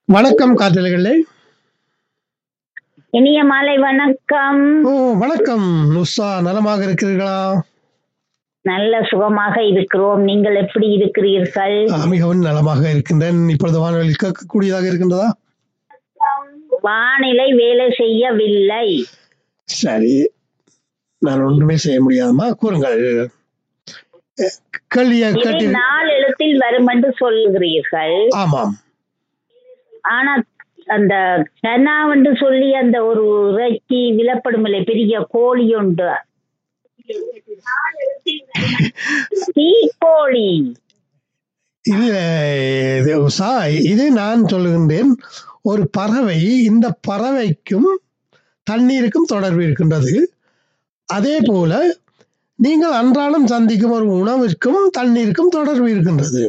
வணக்கம் காற்றலைகளே இனிய மாலை வணக்கம் ஓ வணக்கம் உஷா நலமாக இருக்கிறீர்களா நல்ல சுகமாக இருக்கிறோம் நீங்கள் எப்படி இருக்கிறீர்கள் ஆ, மிகவும் நலமாக இருக்கின்றேன் இப்பொழுது வானொலி கேட்கக்கூடியதாக இருக்கின்றதா வானிலை வேலை செய்யவில்லை சரி நான் ஒன்றுமே செய்ய முடியாதமா கூறுங்கள் அஹ், கேள்வியை இதை கேட்டு நாலு எழுத்தில் வரும் என்று சொல்லுகிறீர்கள் ஆமாம் ஆனா அந்த கனா என்று சொல்லி அந்த ஒரு இறைச்சி விலப்படும் இல்லை பெரிய கோழி உண்டு தீக்கோழி இல்ல இது உஷா இது நான் சொல்லுகின்றேன் ஒரு பறவை இந்த பறவைக்கும் தண்ணீருக்கும் தொடர்பு இருக்கின்றது அதே போல நீங்கள் அன்றாடம் சந்திக்கும் ஒரு உணவிற்கும் தண்ணீருக்கும் தொடர்பு இருக்கின்றது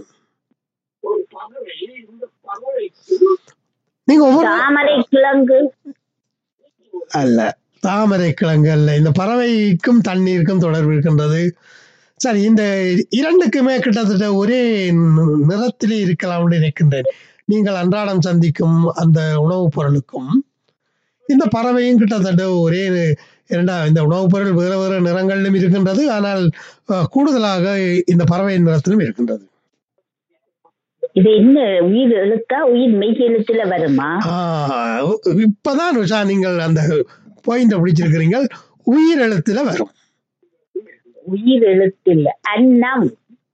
நீங்க ஒவ்வொரு தாமரை கிழங்கு அல்ல தாமரை கிழங்கு அல்ல இந்த பறவைக்கும் தண்ணீருக்கும் தொடர்பு இருக்கின்றது சரி இந்த இரண்டுக்குமே கிட்டத்தட்ட ஒரே நி- நிறத்திலே இருக்கலாம்னு நினைக்கின்றேன் நீங்கள் அன்றாடம் சந்திக்கும் அந்த உணவுப் பொருளுக்கும் இந்த பறவையும் கிட்டத்தட்ட ஒரே இரண்டா இந்த உணவுப் பொருள் வேறு வேறு நிறங்களிலும் இருக்கின்றது ஆனால் அஹ், கூடுதலாக இந்த பறவையின் நிறத்திலும் இருக்கின்றது இது என்ன உயிர் எழுத்தா உயிர் மெய் எழுத்துல வருமா ஆஹ், இப்பதான் உஷா நீங்கள் அந்த பாயிண்ட பிடிச்சிருக்கிறீங்க உயிர் எழுத்துல வரும் உயிர் எழுத்தில் அன்னம்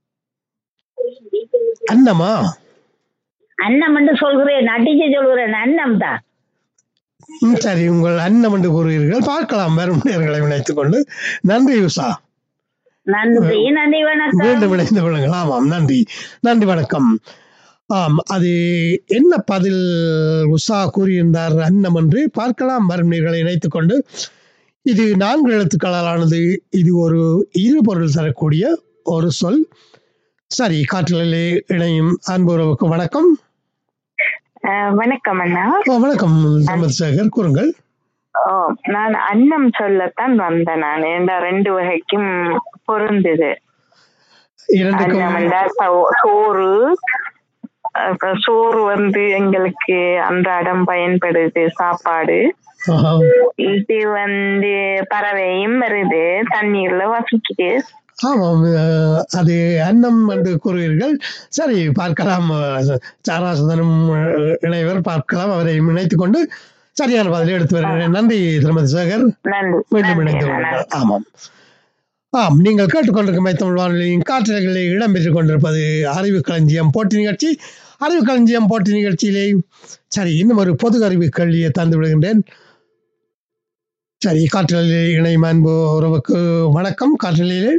அன்னமா அன்னம் என்று சொல்கிறேன் அடிச்சு சொல்கிறேன் அன்னம் தான் ம், சரி உங்கள் அன்னம் என்று கூறுகிறீர்கள் பார்க்கலாம் வரும் நேர்களை இணைத்துக் கொண்டு நன்றி உஷா நன்றி நன்றி வணக்கம் மீண்டும் இணைந்து கொள்ளுங்கள் ஆமாம் நன்றி நன்றி வணக்கம் ஆம் அது என்ன பதில் உஷா கூறியிருந்தார் அன்னம் என்று பார்க்கலாம் வரும் நேர்களை இணைத்துக் கொண்டு இது நான்கு எழுத்துக்களாலானது இது ஒரு இரு பொருள் தரக்கூடிய ஒரு சொல் சரி காற்றலிலே இணையும் அன்பு உறவுக்கு வணக்கம் அஹ் வணக்கம் அண்ணா ஓ, வணக்கம் சம்பத் சேகர் கூறுங்கள் ஓ, நான் அன்னம் சொல்லத்தான் வந்தேன் நான் இந்த ரெண்டு வகைக்கும் பொருந்துது இரண்டுக்கும் அன்னம் என்றால் சோ- சோறு அப்புறம் சோறு வந்து எங்களுக்கு அன்றாடம் பயன்படுது சாப்பாடு ஆஹா. இது வந்து பறவையும் வருது தண்ணீர்ல வசிக்குது ஆமாம் அஹ், அது அன்னம் என்று கூறுவீர்கள் சரி பார்க்கலாம் அஹ், சாராசதனும் அஹ், இணைவர் பார்க்கலாம் அவரை இணைத்துக் கொண்டு சரியான பதிலை எடுத்து வருகிறேன் நன்றி திருமதி சேகர் நன்றி மீண்டும் நன்றி இணைந்து அண்ணா. கொள்ளுங்கள் ஆமாம் ஆம் நீங்கள் கேட்டுக்கொண்டிருக்கும் மைத்தமிழ் வானொலியின் காற்றலைகளில் இடம்பெற்றுக் கொண்டிருப்பது அறிவு களஞ்சியம் போட்டி நிகழ்ச்சி அறிவு களஞ்சியம் போட்டி நிகழ்ச்சியிலே சரி இன்னும் ஒரு பொது அறிவு கேள்வியை தந்து விடுகின்றேன் சரி காற்றலில் இணையும் அன்பு உறவுக்கு வணக்கம் காற்றலிலே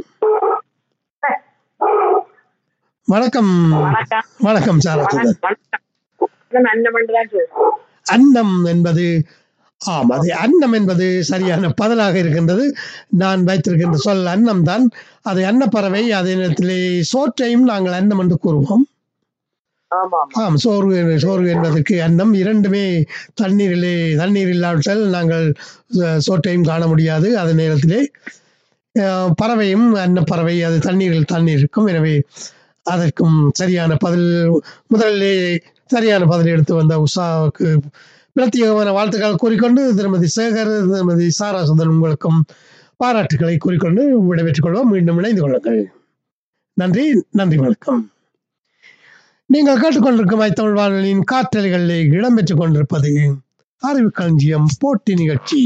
வணக்கம் வணக்கம் வணக்கம் சாரசுதன் வணக்கம் அன்னம் என்றுதான் சொல்றேன். அன்னம் என்பது ஆம் அது அன்னம் என்பது சரியான பதிலாக இருக்கின்றது நான் வைத்திருக்கின்ற சொல் அன்னம் தான் அது அன்னப்பறவை அதே நேரத்திலே சோற்றையும் நாங்கள் அன்னம் என்று கூறுவோம் ஆமாம் ஆம் சோறு என- சோறு என்பதற்கு அன்னம் இரண்டுமே தண்ணீரிலே தண்ணீர் இல்லாவிட்டால் நாங்கள் அஹ், சோற்றையும் காண முடியாது அதே நேரத்திலே அஹ், பறவையும் அன்னப்பறவை அது தண்ணீரில் தண்ணீர் இருக்கும் எனவே அதற்கும் சரியான பதில் முதலிலே சரியான பதில் எடுத்து வந்த உஷாவுக்கு பிரத்யேகமான வாழ்த்துக்கள் கூறிக்கொண்டு திருமதி சேகர் திருமதி சாராசுந்தன் உங்களுக்கும் பாராட்டுக்களை கூறிக்கொண்டு விடைபெற்றுக் கொள்வோம் மீண்டும் இணைந்து கொள்ளுங்கள் நன்றி நன்றி வணக்கம் நீங்கள் கேட்டுக்கொண்டிருக்கும் தமிழ் வானொலியின் காற்றலைகளில் இடம்பெற்றுக் கொண்டிருப்பது அறிவு களஞ்சியம் போட்டி நிகழ்ச்சி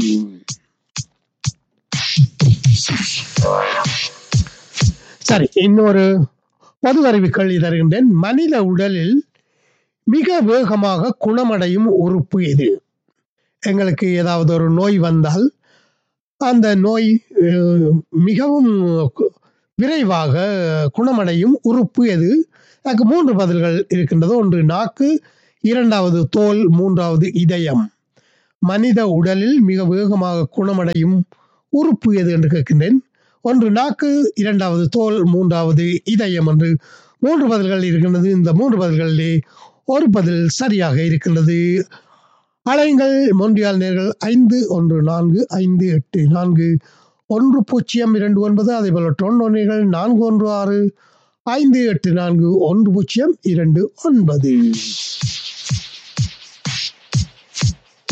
சரி இன்னொரு பொது அறிவு கேள்வி தருகின்றேன் மனித உடலில் மிக வேகமாக குணமடையும் உறுப்பு எது எங்களுக்கு ஏதாவது ஒரு நோய் வந்தால் அந்த நோய் அஹ், மிகவும் கு- விரைவாக குணமடையும் உறுப்பு எது எனக்கு மூன்று பதில்கள் இருக்கின்றது ஒன்று நாக்கு இரண்டாவது தோல் மூன்றாவது இதயம் மனித உடலில் மிக வேகமாக குணமடையும் உறுப்பு எது என்று கேட்கின்றேன் ஒன்று நாக்கு இரண்டாவது தோல் மூன்றாவது இதயம் என்று மூன்று பதில்கள் இருக்கின்றது இந்த மூன்று பதில்களிலே ஒரு பதில் சரியாக இருக்கின்றது அலைங்கள் மொன்றியால் நேர்கள் ஐந்து ஒன்று நான்கு ஐந்து எட்டு நான்கு ஒன்று பூஜ்ஜியம் இரண்டு ஒன்பது அதே போல டொன்னொன்னைகள் நான்கு ஒன்று ஆறு ஐந்து எட்டு நான்கு ஒன்று பூஜ்ஜியம் இரண்டு ஒன்பது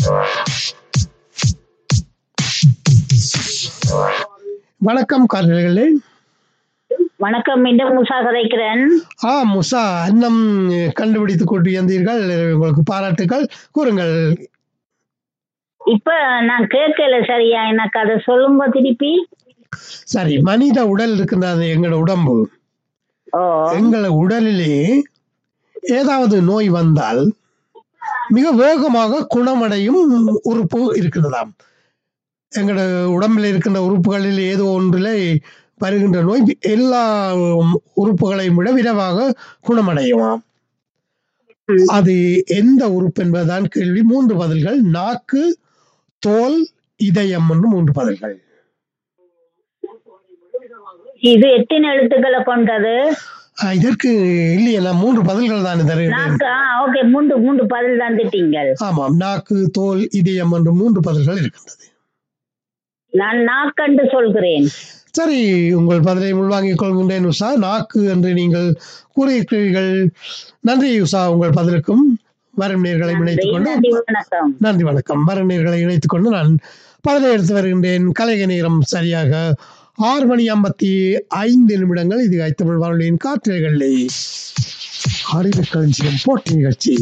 வணக்கம் கார்களே வணக்கம் மீண்டும் முசா கதைக்கிறேன் ஆ முசா அன்னம் கண்டுபிடித்து கொண்டு வந்தீர்கள் உங்களுக்கு பாராட்டுகள் கூறுங்கள் இப்ப நான் கேட்கல சரியா எனக்கு அதை சொல்லுங்க திருப்பி சரி மனித உடல் இருக்கின்ற அந்த எங்களோட உடம்பு ஓ எங்கள உடலிலே ஏதாவது நோய் வந்தால் மிக வேகமாக குணமடையும் உறுப்பு இருக்கிறதாம் எங்களோட உடம்பில் இருக்கின்ற உறுப்புகளில் ஏதோ ஒன்றில் வருகின்ற நோய் எல்லா உறுப்புகளையும் விட விரைவாக குணமடையுமாம் ம். அது எந்த உறுப்பு என்பதுதான் கேள்வி மூன்று பதில்கள் நாக்கு தோல் இதயம் என்று மூன்று பதில்கள் இது எத்தனை எழுத்துக்களை கொண்டது ஆ, இதற்கு இல்லையே நான் மூன்று பதில்கள் தான் தருகிறேன் நாக்கு ஓகே மூன்று மூன்று பதில் தந்துட்டீங்கள் ஆமாம் நாக்கு தோல் இதயம் என்று மூன்று பதில்கள் இருக்கின்றது நான் நாக்கண்டு சொல்கிறேன் சரி உங்கள் பதிலை உள்வாங்கிக் கொள்கின்றேன் உஷா நாக்கு என்று நீங்கள் கூறியிருக்கிறீர்கள் நன்றி உஷா உங்கள் பதிலுக்கும் வரும் நேர்களை இணைத்துக் கொண்டு நன்றி வணக்கம் நன்றி வணக்கம் வரும் நேர்களை இணைத்துக் கொண்டு நான் பதிலை எடுத்து வருகின்றேன் கலைக நேரம் சரியாக ஆறு மணி ஐம்பத்தி ஐந்து நிமிடங்கள் இது ஐத்தமிழ் வானொலியின் காற்றலைகளிலே அறிவு களஞ்சியம் போட்டி நிகழ்ச்சி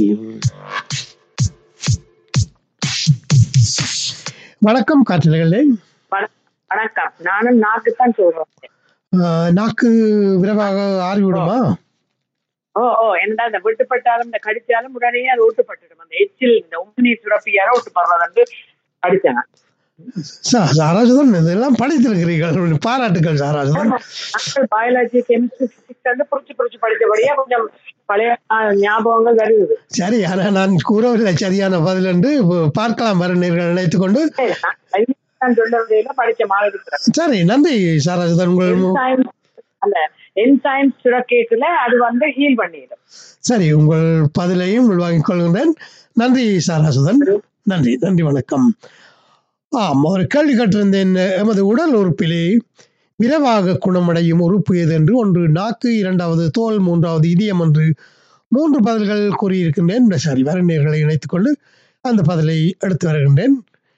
வணக்கம் காற்றலைகளே வண- வணக்கம் நானும் நாக்கு தான் சொல்றேன் ஆஹ் நாக்கு விரைவாக ஆறிவிடுமா ஓ ஓ என்ன இந்த வெட்டுப்பட்டாலும் இந்த கடிச்சாலும் உடனே அது ஊட்டுப்பட்டுடும் அந்த எச்சில் இந்த உமிநீர் சுரப்பியார ஊட்டுப்படுறது வந்து கடிச்சாங்க சா- சாராஜதன் இதெல்லாம் படித்திருக்கிறீர்கள் பாராட்டுகள் சாராஜதன் நாங்கள் பயாலஜி கெமிஸ்ட்ரி பிசிக்ஸ் வந்து புரிச்சு புரிச்சு படிச்சபடியா கொஞ்சம் பழைய ஆ, ஞாபகங்கள் வருது சரி ஆனா நான் கூறவில்லை சரியான பதில் என்று பார்க்கலாம் வருணர்கள் நினைத்துக் கொண்டு சரி, நான் கல்வி நான் சொல்ல வரையில படிச்ச மாதிரி இருக்கிறேன் சரி நன்றி சாராஜதன் உங்கள் மு- Enzyme- அந்த என்சைம் சுரக்கேக்குல அது வந்து ஹீல் பண்ணிடும் சரி உங்கள் பதிலையும் உள்வாங்கிக் கொள்கின்றேன் நன்றி சாராசுதன் நன்றி நன்றி வணக்கம் ஆம் ஒரு கேள்வி கேட்டிருந்தேன் எமது உடல் உறுப்பிலே விரைவாக குணமடையும் உறுப்பு எது என்று ஒன்று நாக்கு இரண்டாவது தோல் மூன்றாவது இதயம் என்று மூன்று பதில்கள் கூறியிருக்கின்றேன் சரி வருநேர்களை இணைத்துக் கொண்டு அந்த பதிலை எடுத்து வருகின்றேன்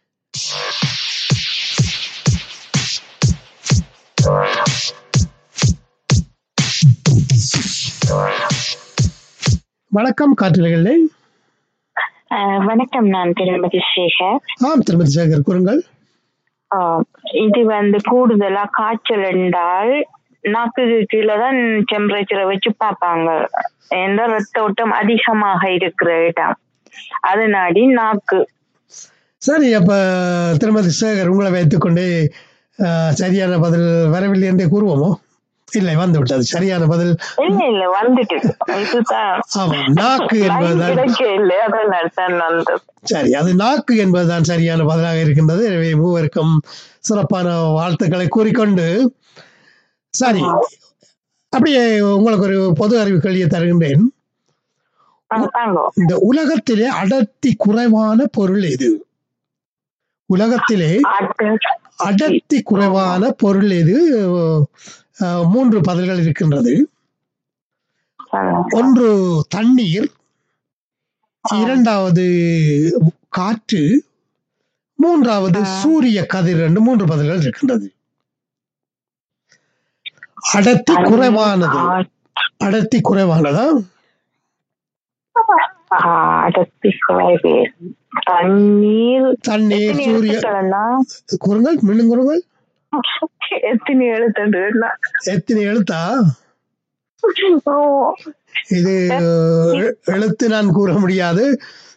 வணக்கம் காற்றிலைகளே அஹ் வணக்கம் நான் திருமதி சேகர் ஆம் திருமதி சேகர் கூறுங்கள் ஆஹ் இது வந்து கூடுதலா காய்ச்சல் என்றால் நாக்குக்கு கீழே தான் டெம்பரேச்சரை வச்சு பார்ப்பாங்க ஏன்னா ரத்த ஓட்டம் அதிகமாக இருக்கிற இடம் அதனாடி நாக்கு சரி அப்ப திருமதி சேகர் உங்களை வைத்துக்கொண்டே ஆஹ், சரியான பதில் வரவில்லை என்றே கூறுவோமோ இல்லை வந்து விட்டது சரியான பதில் இல்ல இல்ல வந்துட்டு இதுதான் ஆமாம் நாக்கு line என்பதுதான் கிடைக்க இல்லை அதனால தான் வந்தது சரி அது நாக்கு என்பதுதான் சரியான பதிலாக இருக்கின்றது எனவே மூவருக்கும் சிறப்பான வாழ்த்துக்களை கூறிக்கொண்டு சரி அப்படியே உங்களுக்கு ஒரு பொது அறிவு கேள்வியை தருகின்றேன் ஆஹ் தாங்கோ இந்த உலகத்திலே அடர்த்தி குறைவான பொருள் எது உலகத்திலே அது அடர்த்தி குறைவான பொருள் எது அஹ், மூன்று பதில்கள் இருக்கின்றது ஒன்று தண்ணீர் இரண்டாவது காற்று மூன்றாவது சூரிய கதிர் என்று மூன்று பதில்கள் இருக்கின்றது அடர்த்தி குறைவானது அடர்த்தி குறைவானதா ஆஹ் அடர்த்தி குறைவு தண்ணீர் தண்ணீர் எத்தனை சூரிய எழுத்துக்கள்னா கூறுங்கள் மீண்டும் கூறுங்கள் எத்தனை எழுத்துண்டுன்னா எத்தனை எழுத்தா ஓ இது எ- எழுத்து நான் கூற முடியாது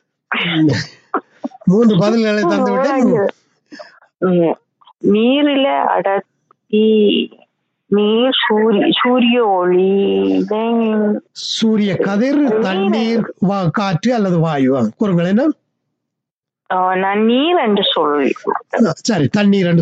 மூன்று பதில்களை தந்துவிட்டேன் ம். நீரில அடர்த்தி நீர் சூரிய சூரிய ஒளி then, சூரிய கதிர் தண்ணீர் வா- காற்று அல்லது வாயு ஆ, கூறுங்கள் என்ன ஆஹ் நான் நீர் என்று சொல்லி சரி தண்ணீர் என்று